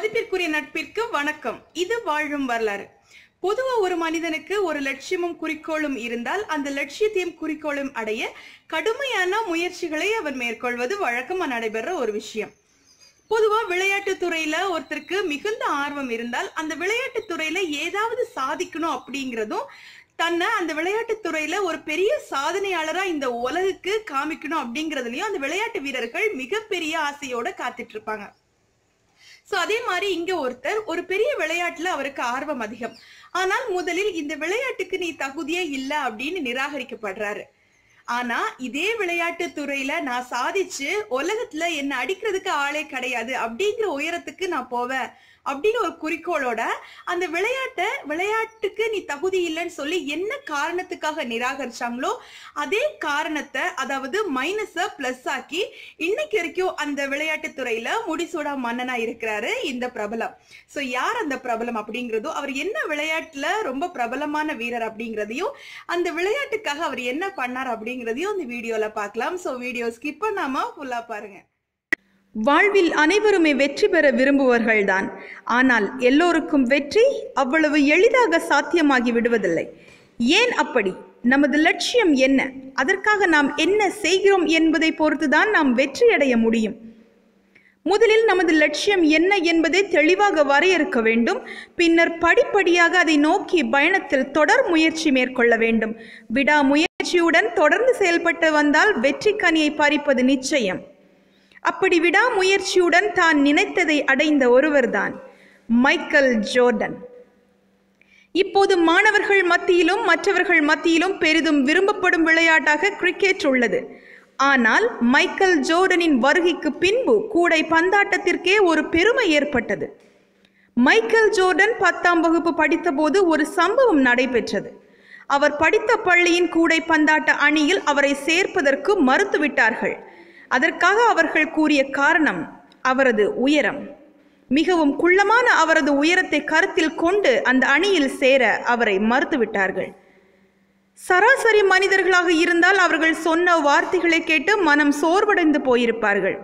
மதிப்பிற்குரிய நட்பிற்கு வணக்கம் இது வாழும் வரலாறு பொதுவா ஒரு மனிதனுக்கு ஒரு லட்சியமும் குறிக்கோளும் இருந்தால் அந்த லட்சியத்தையும் குறிக்கோளும் அடைய கடுமையான முயற்சிகளை அவர் மேற்கொள்வது வழக்கமா நடைபெற ஒரு விஷயம் பொதுவா விளையாட்டு துறையில ஒருத்தருக்கு மிகுந்த ஆர்வம் இருந்தால் அந்த விளையாட்டு துறையில ஏதாவது சாதிக்கணும் அப்படிங்கிறதும் தன்னை அந்த விளையாட்டு துறையில ஒரு பெரிய சாதனையாளரா இந்த உலகுக்கு காமிக்கணும் அப்படிங்கறதுலயும் அந்த விளையாட்டு வீரர்கள் மிகப்பெரிய ஆசையோட காத்துட்டு இருப்பாங்க சோ அதே மாதிரி இங்க ஒருத்தர் ஒரு பெரிய விளையாட்டுல அவருக்கு ஆர்வம் அதிகம் ஆனால் முதலில் இந்த விளையாட்டுக்கு நீ தகுதியே இல்ல அப்படின்னு நிராகரிக்கப்படுறாரு ஆனா இதே விளையாட்டு துறையில நான் சாதிச்சு உலகத்துல என்ன அடிக்கிறதுக்கு ஆளே கிடையாது அப்படிங்கிற உயரத்துக்கு நான் போவேன் அப்படின்னு ஒரு குறிக்கோளோட அந்த விளையாட்டை விளையாட்டுக்கு நீ தகுதி இல்லைன்னு சொல்லி என்ன காரணத்துக்காக நிராகரிச்சாங்களோ அதே காரணத்தை அதாவது மைனஸ பிளஸ் ஆக்கி இன்னைக்கு வரைக்கும் அந்த விளையாட்டு துறையில முடிசூடா மன்னனா இருக்கிறாரு இந்த பிரபலம் சோ யார் அந்த பிரபலம் அப்படிங்கறதும் அவர் என்ன விளையாட்டுல ரொம்ப பிரபலமான வீரர் அப்படிங்கறதையும் அந்த விளையாட்டுக்காக அவர் என்ன பண்ணார் அப்படிங்கறதையும் இந்த வீடியோல பார்க்கலாம் சோ வீடியோ ஸ்கிப் பண்ணாம ஃபுல்லா பாருங்க வாழ்வில் அனைவருமே வெற்றி பெற விரும்புவர்கள்தான் ஆனால் எல்லோருக்கும் வெற்றி அவ்வளவு எளிதாக சாத்தியமாகி விடுவதில்லை ஏன் அப்படி நமது லட்சியம் என்ன அதற்காக நாம் என்ன செய்கிறோம் என்பதை பொறுத்துதான் நாம் வெற்றியடைய முடியும் முதலில் நமது லட்சியம் என்ன என்பதை தெளிவாக வரையறுக்க வேண்டும் பின்னர் படிப்படியாக அதை நோக்கி பயணத்தில் தொடர் முயற்சி மேற்கொள்ள வேண்டும் விடாமுயற்சியுடன் தொடர்ந்து செயல்பட்டு வந்தால் வெற்றி கனியை பறிப்பது நிச்சயம் அப்படி விடாமுயற்சியுடன் தான் நினைத்ததை அடைந்த ஒருவர்தான் மைக்கேல் ஜோர்டன் இப்போது மாணவர்கள் மத்தியிலும் மற்றவர்கள் மத்தியிலும் பெரிதும் விரும்பப்படும் விளையாட்டாக கிரிக்கெட் உள்ளது ஆனால் மைக்கேல் ஜோர்டனின் வருகைக்கு பின்பு கூடை பந்தாட்டத்திற்கே ஒரு பெருமை ஏற்பட்டது மைக்கேல் ஜோர்டன் பத்தாம் வகுப்பு படித்தபோது ஒரு சம்பவம் நடைபெற்றது அவர் படித்த பள்ளியின் கூடை பந்தாட்ட அணியில் அவரை சேர்ப்பதற்கு மறுத்துவிட்டார்கள் அதற்காக அவர்கள் கூறிய காரணம் அவரது உயரம் மிகவும் குள்ளமான அவரது உயரத்தை கருத்தில் கொண்டு அந்த அணியில் சேர அவரை மறுத்துவிட்டார்கள் சராசரி மனிதர்களாக இருந்தால் அவர்கள் சொன்ன வார்த்தைகளை கேட்டு மனம் சோர்வடைந்து போயிருப்பார்கள்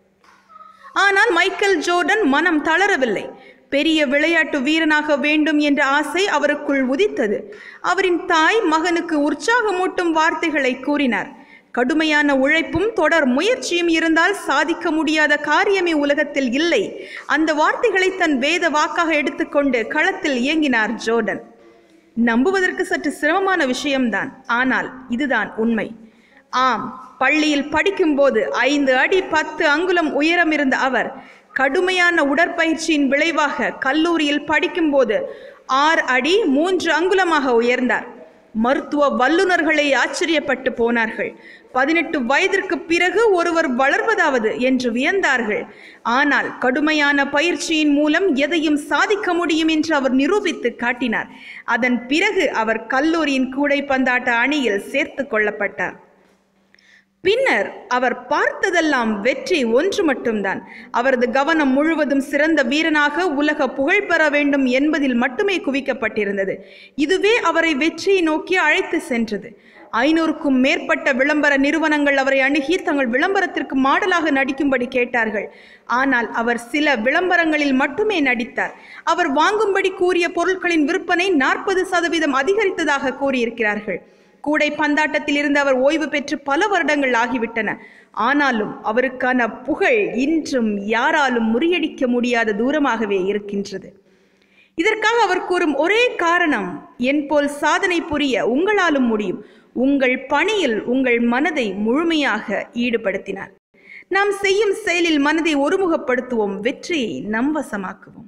ஆனால் மைக்கேல் ஜோர்டன் மனம் தளரவில்லை பெரிய விளையாட்டு வீரனாக வேண்டும் என்ற ஆசை அவருக்குள் உதித்தது அவரின் தாய் மகனுக்கு உற்சாகமூட்டும் வார்த்தைகளை கூறினார் கடுமையான உழைப்பும் தொடர் முயற்சியும் இருந்தால் சாதிக்க முடியாத காரியமே உலகத்தில் இல்லை அந்த வார்த்தைகளை தன் வேத வாக்காக எடுத்துக்கொண்டு களத்தில் இயங்கினார் ஜோர்டன் நம்புவதற்கு சற்று சிரமமான விஷயம்தான் ஆனால் இதுதான் உண்மை ஆம் பள்ளியில் படிக்கும்போது ஐந்து அடி பத்து அங்குலம் உயரம் இருந்த அவர் கடுமையான உடற்பயிற்சியின் விளைவாக கல்லூரியில் படிக்கும்போது ஆறு அடி மூன்று அங்குலமாக உயர்ந்தார் மருத்துவ வல்லுநர்களை ஆச்சரியப்பட்டு போனார்கள் பதினெட்டு வயதிற்கு பிறகு ஒருவர் வளர்வதாவது என்று வியந்தார்கள் ஆனால் கடுமையான பயிற்சியின் மூலம் எதையும் சாதிக்க முடியும் என்று அவர் நிரூபித்து காட்டினார் அதன் பிறகு அவர் கல்லூரியின் கூடைப்பந்தாட்ட அணியில் சேர்த்து கொள்ளப்பட்டார் பின்னர் அவர் பார்த்ததெல்லாம் வெற்றி ஒன்று மட்டும்தான் அவரது கவனம் முழுவதும் சிறந்த வீரனாக உலக புகழ் பெற வேண்டும் என்பதில் மட்டுமே குவிக்கப்பட்டிருந்தது இதுவே அவரை வெற்றியை நோக்கி அழைத்து சென்றது ஐநூறுக்கும் மேற்பட்ட விளம்பர நிறுவனங்கள் அவரை அணுகி தங்கள் விளம்பரத்திற்கு மாடலாக நடிக்கும்படி கேட்டார்கள் ஆனால் அவர் சில விளம்பரங்களில் மட்டுமே நடித்தார் அவர் வாங்கும்படி கூறிய பொருட்களின் விற்பனை நாற்பது சதவீதம் அதிகரித்ததாக கூறியிருக்கிறார்கள் கூடை பந்தாட்டத்தில் இருந்து அவர் ஓய்வு பெற்று பல வருடங்கள் ஆகிவிட்டன ஆனாலும் அவருக்கான புகழ் இன்றும் யாராலும் முறியடிக்க முடியாத தூரமாகவே இருக்கின்றது இதற்காக அவர் கூறும் ஒரே காரணம் என் போல் சாதனை புரிய உங்களாலும் முடியும் உங்கள் பணியில் உங்கள் மனதை முழுமையாக ஈடுபடுத்தினார் நாம் செய்யும் செயலில் மனதை ஒருமுகப்படுத்துவோம் வெற்றியை நம் வசமாக்குவோம்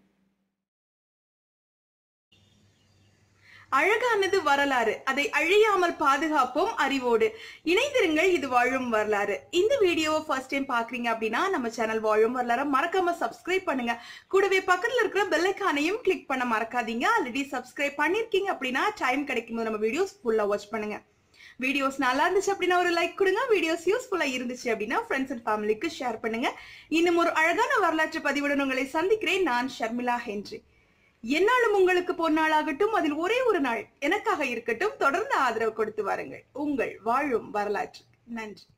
அழகானது வரலாறு அதை அழியாமல் பாதுகாப்போம் அறிவோடு இணைந்திருங்கள் இது வாழும் வரலாறு இந்த வீடியோவை ஃபர்ஸ்ட் டைம் பாக்குறீங்க அப்படின்னா நம்ம சேனல் வாழும் வரலாறு மறக்காம சப்ஸ்கிரைப் பண்ணுங்க கூடவே பக்கத்துல இருக்கிற பெல்லைக்கானையும் கிளிக் பண்ண மறக்காதீங்க ஆல்ரெடி சப்ஸ்கிரைப் பண்ணிருக்கீங்க அப்படின்னா டைம் கிடைக்கும் போது நம்ம வீடியோஸ் ஃபுல்லா வாட்ச் பண்ணுங்க வீடியோஸ் நல்லா இருந்துச்சு அப்படின்னா ஒரு லைக் கொடுங்க வீடியோஸ் யூஸ்ஃபுல்லா இருந்துச்சு அப்படின்னா ஃப்ரெண்ட்ஸ் அண்ட் ஃபேமிலிக்கு ஷேர் பண்ணுங்க இன்னும் ஒரு அழகான வரலாற்று பதிவுடன் உங்களை சந்திக்கிறேன் நான் ஷர்மிளா ஹென்றி என்னாலும் உங்களுக்கு பொன்னாளாகட்டும் அதில் ஒரே ஒரு நாள் எனக்காக இருக்கட்டும் தொடர்ந்து ஆதரவு கொடுத்து வாருங்கள் உங்கள் வாழும் வரலாற்று நன்றி